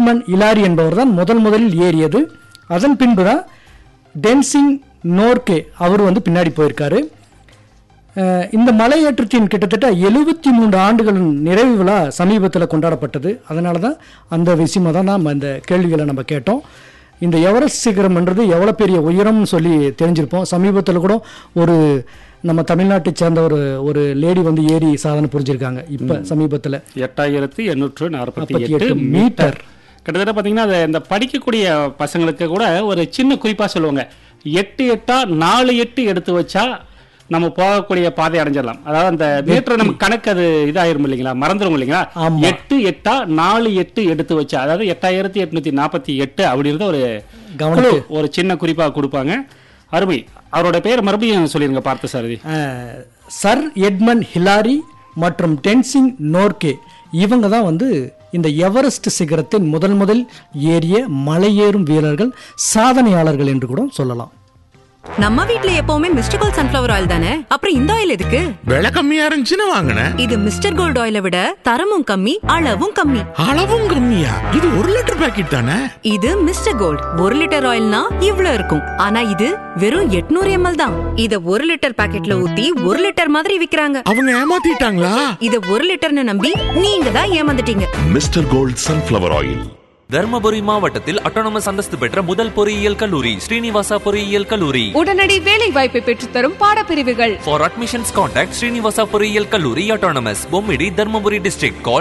Edmund Hillary என்பவர் தான் முதல் முதலில் ஏறியது அதன் பின்பு தான் டென்சிங் நோர்கே அவர் வந்து பின்னாடி போயிருக்காரு அஹ் இந்த மலையேற்றத்தின் கிட்டத்தட்ட எழுபத்தி மூன்று ஆண்டுகளின் நிறைவு விழா சமீபத்தில் கொண்டாடப்பட்டது அதனால தான் அந்த விஷயமா தான் நாம் அந்த கேள்விகளை நம்ம கேட்டோம் இந்த எவரெஸ்ட் சிகரம்ன்றது எவ்வளோ பெரிய உயரம்னு சொல்லி தெரிஞ்சிருப்போம் சமீபத்தில் கூட ஒரு நம்ம தமிழ்நாட்டை சேர்ந்த ஒரு ஒரு லேடி வந்து ஏறி சாதனை புரிஞ்சிருக்காங்க இப்போ சமீபத்தில் எட்டாயிரத்தி எண்ணூற்று நாற்பத்தி நாற்பத்தி எட்டு எட்டு மீட்டர் கிட்டத்தட்ட பார்த்தீங்கன்னா அது இந்த படிக்கக்கூடிய பசங்களுக்கு கூட ஒரு சின்ன குறிப்பாக சொல்லுவாங்க எட்டு எட்டா நாலு எட்டு எடுத்து வச்சா நம்ம போகக்கூடிய பாதை அடைஞ்சிடலாம் அதாவது அந்த மீட்டர் நம்ம கணக்கு அது இதாயிரும் இல்லைங்களா மறந்துடும் இல்லைங்களா ஆமா. எட்டு எட்டா நாலு எட்டு எடுத்து வச்சா அதாவது எட்டாயிரத்தி எட்நூத்தி நாற்பத்தி எட்டு அப்படின்றத ஒரு கவனித்து clue, ஒரு சின்ன குறிப்பாக கொடுப்பாங்க அருமை அவரோட பேர் மறுபடியும் சொல்லிருங்க பார்த்த சாரதி அஹ், சர் எட்மன் ஹிலாரி மற்றும் டென்சிங் நோர்கே இவங்க தான் வந்து இந்த எவரெஸ்ட் சிகரத்தின் முதல் முதல் ஏறிய மலையேறும் வீரர்கள் சாதனையாளர்கள் என்று கூட சொல்லலாம் நம்ம வீட்ல எப்பவுமே மிஸ்டர் கோல்ட் சன்ஃபிளவர் ஆயில் தானே அப்புறம் இந்த ஆயில் எதுக்கு விலை கம்மியா இருந்துச்சுன்னு வாங்கினேன் இது மிஸ்டர் கோல்ட் ஆயிலை விட தரமும் கம்மி அளவும் கம்மி அளவும் கம்மியா இது ஒரு லிட்டர் பாக்கெட் தானே இது மிஸ்டர் கோல்ட் ஒரு லிட்டர் ஆயில்னா இவ்ளோ இருக்கும் ஆனா இது வெறும் 800 எம்எல் தான் இத ஒரு லிட்டர் பாக்கெட்ல ஊத்தி ஒரு லிட்டர் மாதிரி விக்கிறாங்க அவங்க ஏமாத்திட்டாங்களா இத ஒரு லிட்டர்னு நம்பி நீங்க தான் ஏமாந்துட்டீங்க mister gold sunflower oil Dharmapuri மாவட்டத்தில் அட்டானமஸ் அந்தஸ்து பெற்ற முதல் பொறியியல் கல்லூரி ஸ்ரீனிவாசா பொறியியல் கல்லூரி உடனடி வேலை வாய்ப்பை பெற்றுத்தரும் பாடப்பிரிவுகள் For admissions contact Srinivasa பொறியியல் கல்லூரி autonomous Bommidi Dharmapuri district call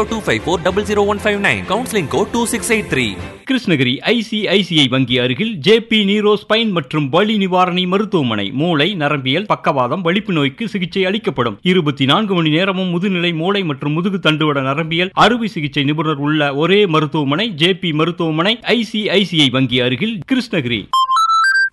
9025400159 counseling code 2683 Krishnagiri ICICI வங்கி அருகில் ஜேபி நீரோ ஸ்பைன் மற்றும் வலி நிவாரணி மருத்துவமனை மூளை நரம்பியல் பக்கவாதம் வலிப்பு நோய்க்கு சிகிச்சை அளிக்கப்படும் இருபத்தி நான்கு மணி நேரமும் முதுநிலை மூளை மற்றும் முதுகு தண்டுவட நரம்பியல் அறுவை சிகிச்சை நிபுணர் உள்ள ஒரே மருத்துவமனை ஜேபி மருத்துவமனை ஐசிஐசிஐ வங்கி அருகில் கிருஷ்ணகிரி